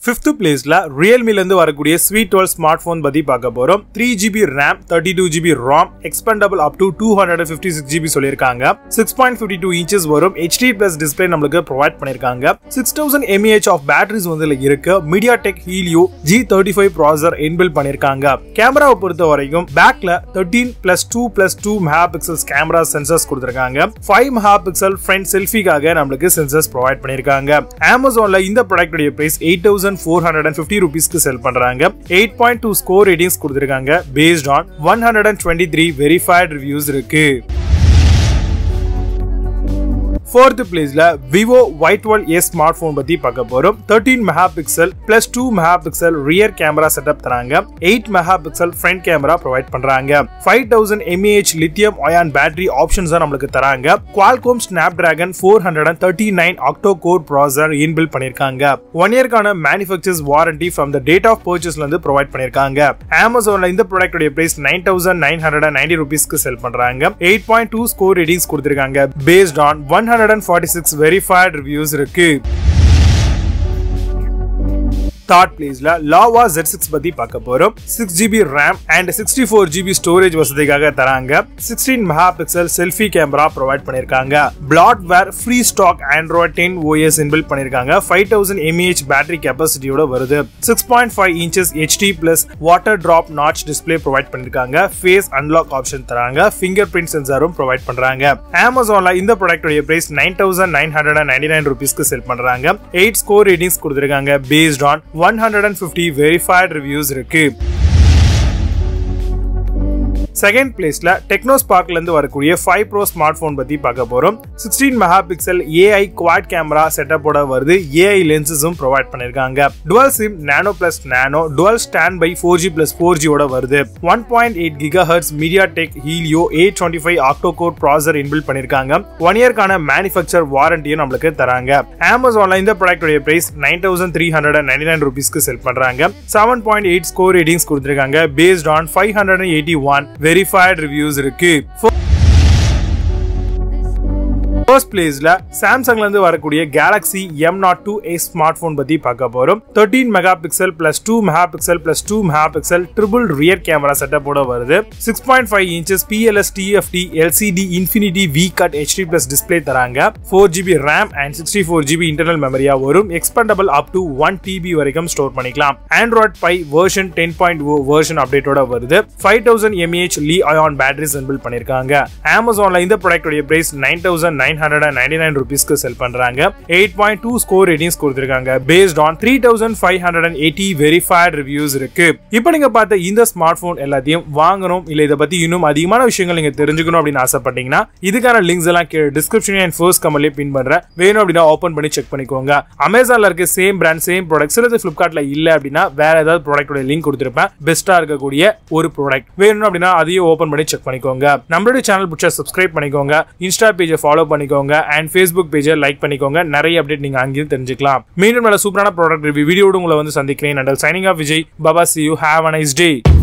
fifth பிளேஸ்ல ரியல்மில இருந்து வரக்கூடிய ஸ்வீட் டுவெல் ஸ்மார்ட் போன் பத்தி பார்க்க போறோம் three GB RAM thirty two GB RAM expandable up to two hundred fifty six GB சொல்லியிருக்காங்க six point fifty two inches வரும் HD plus display நம்மளுக்கு provide பண்ணிருக்காங்க six thousand mAh of batteries வந்து இதுல இருக்கு MediaTek Helio G thirty five processor inbuilt பண்ணிருக்காங்க கேமராவை பொறுத்த வரைக்கும் பேக்ல thirteen plus two plus two megapixels camera sensors கொடுத்துருக்காங்க ஃபைவ் மெகா பிக்சல் ஃப்ரண்ட் செல்ஃபிக்காக நம்மளுக்கு சென்சர்ஸ் ப்ரொவைட் பண்ணிருக்காங்க அமேசான்ல இந்த ப்ராடக்ட்டுடைய price eight thousand four hundred and fifty ருபீஸ்க்கு செல் பண்றாங்க eight point two score ratings கொடுத்துருக்காங்க based on one hundred and twenty three verified reviews இருக்கு ஃபோர்த் பிளேஸ்ல Vivo Y twelve A smartphone பத்தி பார்க்க போறோம் thirteen megapixel plus two megapixel rear camera setup தராங்க eight megapixel front camera provide பண்றாங்க five thousand mAh lithium ion battery options நம்மளுக்கு தராங்க குவால்கோம் snap Snapdragon four hundred and thirty nine octa core processor inbuilt பண்ணிருக்காங்க one இயர்க்கான manufacturers warranty from the date of பர்ச்சேஸ்ல இருந்து provide பண்ணிருக்காங்க அமேசான்ல இந்த ப்ராடக்ட்டுடைய price nine thousand nine hundred and ninety ருபீஸ்க்கு செல் பண்றாங்க eight point two score ratings கொடுத்திருக்காங்க based on one hundred and forty six verified reviews இருக்கு தேர்ட் பிளேஸ்ல லாவா ஜெட் சிக்ஸ் பத்தி பார்க்க போறோம் six GB RAM and sixty four GB storage வசதிக்காக தராங்க sixteen megapixel selfie camera provide பண்ணிருக்காங்க bloatware free stock Android ten OS inbuilt பண்ணிருக்காங்க five thousand mAh battery கெப்பாசிட்டியோட வருது six point five inches HD plus water drop notch display provide பண்ணிருக்காங்க face unlock option தராங்க fingerprint சென்சாரும் provide பண்றாங்க அமேசான்ல இந்த ப்ராடக்ட்டுடைய price nine thousand nine hundred and ninety nine ருபீஸ்க்கு செல் பண்றாங்க எயிட் ஸ்கோர் ரேட்டிங்ஸ் கொடுத்திருக்காங்க based on one hundred and fifty verified reviews இருக்கு செகண்ட் பிளேஸ்ல டெக்னோ ஸ்பார்க்ல இருந்து வரக்கூடிய ஃபைவ் ப்ரோ ஸ்மார்ட் போன் பத்தி பார்க்க போறோம் sixteen megapixel AI quad camera செட்டப்போட வருது ஏஐ லென்சஸும் ப்ரொவைட் பண்ணிருக்காங்க dual SIM nano plus nano dual standby four G plus four ஜியோட வருது one point eight gigahertz MediaTek Helio eight twenty five octa core processor inbuilt பண்ணிருக்காங்க one இயர்க்கான manufacture வாரண்டியும் நம்மளுக்கு தராங்க அமேசான்ல இந்த ப்ராடக்ட்டுடைய price nine thousand three hundred and ninety nine ருபீஸ்க்கு sell பண்றாங்க seven point eight score ratings கொடுத்திருக்காங்க based on five hundred and eighty one verified reviews இருக்கு ஃபர்ஸ்ட் பிளேஸ்ல சாம்சங்ல இருந்து வரக்கூடிய Galaxy M nought two A smartphone பத்தி பார்க்க போறோம் thirteen megapixel plus two megapixel plus two megapixel triple rear camera செட்டப்போட வருது six point five inches PLS TFT LCD infinity V cut HD plus display தராங்க four GB RAM and sixty four GB internal மெமரியா வரும் expandable up to one TB வரைக்கும் store பண்ணிக்கலாம் Android pie version ten point O version அப்டேட்டோட வருது five thousand mAh Li ion batteries fill பண்ணிருக்காங்க அமேசான்ல இந்த ப்ராடக்டோட price nine thousand nine hundred and ninety nine ருபீஸ்க்கு செல் பண்றாங்க eight point two score ratings கொடுத்திருக்காங்க based on three thousand five hundred and eighty verified reviews இருக்கு இப்போ நீங்க பார்த்த இந்த ஸ்மார்ட் போன் எல்லாத்தையும் வாங்கணும் இல்ல இதை பத்தி இன்னும் அதிகமான விஷயங்கள் நீங்க தெரிஞ்சுக்கணும் அப்படின்னு ஆசைப்பட்டீங்கன்னா இதுக்கான லிங்க்ஸ் எல்லாம் டிஸ்கிரிப்ஷன் அண்ட் ஃபர்ஸ்ட் கமர்லயே பின் பண்றேன் வேணும் அப்படின்னா ஓப்பன் பண்ணி செக் பண்ணிக்கோங்க அமேசான்ல இருக்க சேம் பிராண்ட் சேம் ப்ராடக்ட் சிலது பிளிப்கார்ட்ல இல்ல அப்படின்னா வேற ஏதாவது ப்ராடக்டோட லிங்க் கொடுத்திருப்பேன் பெஸ்டா இருக்கக்கூடிய ஒரு ப்ராடக்ட் வேணும் அப்படின்னா அதையும் ஓப்பன் பண்ணி செக் பண்ணிக்கோங்க நம்மளுடைய சேனல் பிடிச்சா சப்ஸ்கிரைப் பண்ணிக்கோங்க இன்ஸ்டா பேஜை ஃபாலோ பண்ணிக்கோங்க அண்ட் ஃபேஸ்புக் பேஜை லைக் பண்ணிக்கோங்க நிறைய அப்டேட் நீங்க அங்கேயும் தெரிஞ்சுக்கலாம் மீண்டும் நல்ல சூப்பரான ப்ராடக்ட் ரிவ்யூ வீடியோட உங்களை வந்து சந்திக்கிறேன் until signing off Vijay Baba see you have a nice day